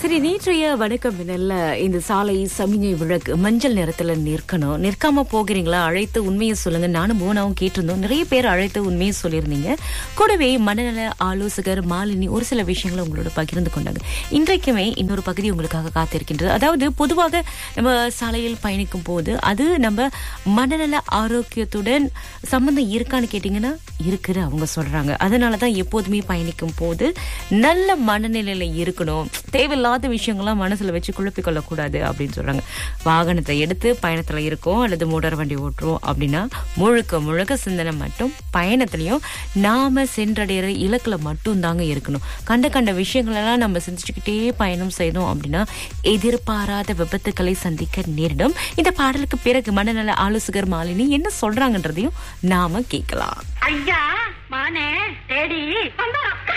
சரி நேற்றைய வணக்கம் மின்னல்ல இந்த சாலை சமிஞ்சை விளக்கு மஞ்சள் நிறத்துல நிற்கணும் நிற்காம போகிறீங்களா அழைத்து உண்மையை சொல்லுங்க நானும் போனாவும் கேட்டிருந்தோம் நிறைய பேர் அழைத்து உண்மையை சொல்லியிருந்தீங்க கூடவே மனநல ஆலோசகர் மாலினி ஒரு சில விஷயங்களை உங்களோட பகிர்ந்து கொண்டாங்க இன்றைக்குமே இன்னொரு பகுதி உங்களுக்காக காத்திருக்கின்றது அதாவது பொதுவாக நம்ம சாலையில் பயணிக்கும் போது அது நம்ம மனநல ஆரோக்கியத்துடன் சம்பந்தம் இருக்கான்னு கேட்டீங்கன்னா இருக்குன்னு அவங்க சொல்றாங்க அதனாலதான் எப்போதுமே பயணிக்கும் போது நல்ல மனநிலையில இருக்கணும் தேவையில்லாத விஷயங்கள்லாம் மனசுல வச்சு குழப்பிக் கொள்ளக்கூடாது அப்படின்னு சொல்றாங்க வாகனத்தை எடுத்து பயணத்துல இருக்கோம் அல்லது மோட்டார் வண்டி ஓட்டுறோம் அப்படின்னா முழுக்க முழுக்க சிந்தனை மட்டும் பயணத்திலையும் நாம சென்றடைகிற இலக்குல மட்டும் தாங்க இருக்கணும் கண்ட கண்ட விஷயங்களெல்லாம் நம்ம சிந்திச்சுக்கிட்டே பயணம் செய்தோம் அப்படின்னா எதிர்பாராத விபத்துக்களை சந்திக்க நேரிடும் இந்த பாடலுக்கு பிறகு மனநல ஆலோசகர் மாலினி என்ன சொல்றாங்கன்றதையும் நாம கேட்கலாம் ஐயா மானே தேடி வந்தா